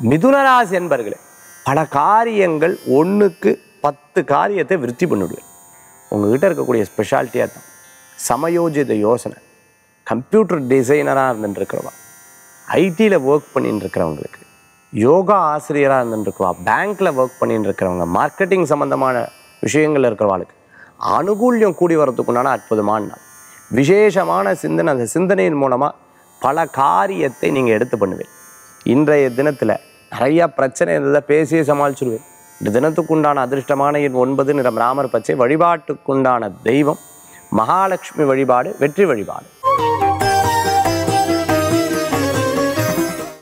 மிதுனராசி என்பர்களே பல காரியங்கள் ஒன்றுக்கு பத்து காரியத்தை விருத்தி பண்ணிவிடுவேன் உங்ககிட்ட இருக்கக்கூடிய ஸ்பெஷாலிட்டியாக தான் சமயோஜித யோசனை கம்ப்யூட்டர் டிசைனராக இருந்துட்டுருக்கிறவா ஐடியில் ஒர்க் பண்ணிட்டு இருக்கிறவங்களுக்கு யோகா ஆசிரியராக இருந்துட்டுருக்கவா பேங்க்கில் ஒர்க் பண்ணிட்டு இருக்கிறவங்க மார்க்கெட்டிங் சம்மந்தமான விஷயங்கள் இருக்கிறவாளுக்கு அனுகூல்யம் கூடி வரதுக்குண்டான அற்புதமான நாள் விசேஷமான சிந்தனை அந்த சிந்தனையின் மூலமாக பல காரியத்தை நீங்கள் எடுத்து பண்ணுவேன் இன்றைய தினத்தில் நிறையா பிரச்சனை இருந்ததை பேசியே சமாளிச்சிடுவேன் இந்த தினத்துக்குண்டான அதிர்ஷ்டமான எண் ஒன்பது நிறம் ராமர் பச்சை வழிபாட்டுக்குண்டான தெய்வம் மகாலட்சுமி வழிபாடு வெற்றி வழிபாடு